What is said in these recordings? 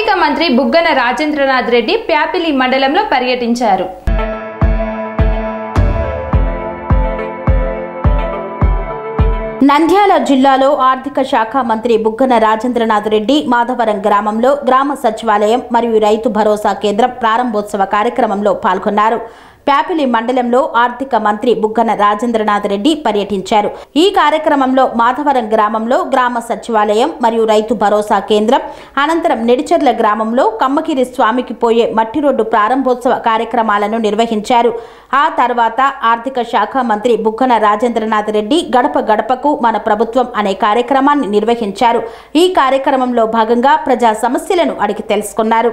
ఆర్థిక మంత్రి బుగ్గన రాజేంద్రనాథ్ రెడ్డి ప్యాపిలి మండలంలో పర్యటించారు నంద్యాల జిల్లాలో ఆర్థిక శాఖ మంత్రి బుగ్గన రాజేంద్రనాథ్ రెడ్డి మాధవరం గ్రామంలో గ్రామ సచివాలయం మరియు రైతు భరోసా కేంద్రం ప్రారంభోత్సవ కార్యక్రమంలో పాల్గొన్నారు ప్యాపిలి మండలంలో ఆర్థిక మంత్రి బుగ్గన రాజేంద్రనాథ్ రెడ్డి పర్యటించారు ఈ కార్యక్రమంలో మాధవరం గ్రామంలో గ్రామ సచివాలయం మరియు రైతు భరోసా కేంద్రం అనంతరం నిడిచెర్ల గ్రామంలో కమ్మగిరి స్వామికి పోయే మట్టి రోడ్డు ప్రారంభోత్సవ కార్యక్రమాలను నిర్వహించారు ఆ తర్వాత ఆర్థిక శాఖ మంత్రి బుగ్గన రాజేంద్రనాథ్ రెడ్డి గడప గడపకు మన ప్రభుత్వం అనే కార్యక్రమాన్ని నిర్వహించారు ఈ కార్యక్రమంలో భాగంగా ప్రజా సమస్యలను అడిగి తెలుసుకున్నారు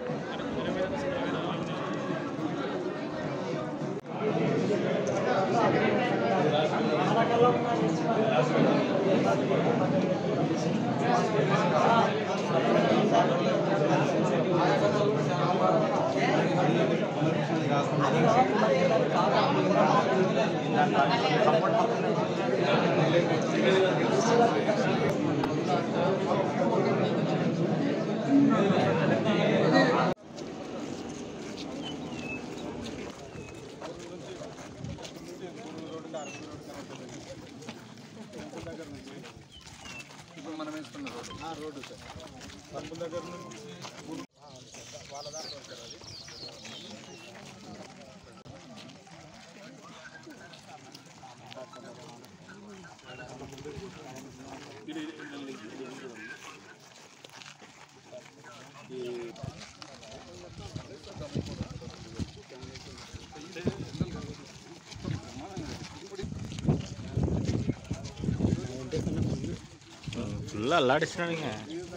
ఫుల్ అల్లాడిస్తున్నాడు ఇంకా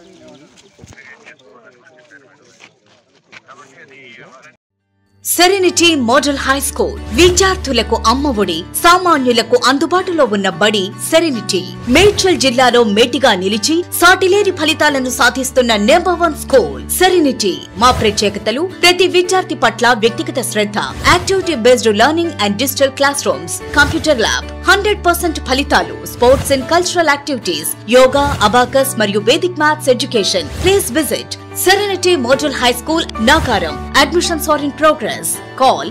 సెరెనిటీ మోడల్ హై స్కూల్ విద్యార్థులకు అమ్మఒడి సామాన్యులకు అందుబాటులో ఉన్న బడి సెరెనిటీ మేడ్చల్ జిల్లాలో మేటిగా నిలిచి సాటిలేని ఫలితాలను సాధిస్తున్న నెంబర్ వన్ స్కూల్ సెరెనిటీ మా ప్రత్యేకతలు ప్రతి విద్యార్థి పట్ల వ్యక్తిగత శ్రద్ధ activity based learning and digital classrooms computer lab hundred percent ఫలితాలు sports and cultural activities yoga abacus మరియు Vedic maths education please visit Serenity Model High School, Nagaram. Admissions are in progress. Call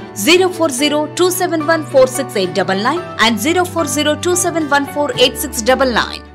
040 and 040 271 8699.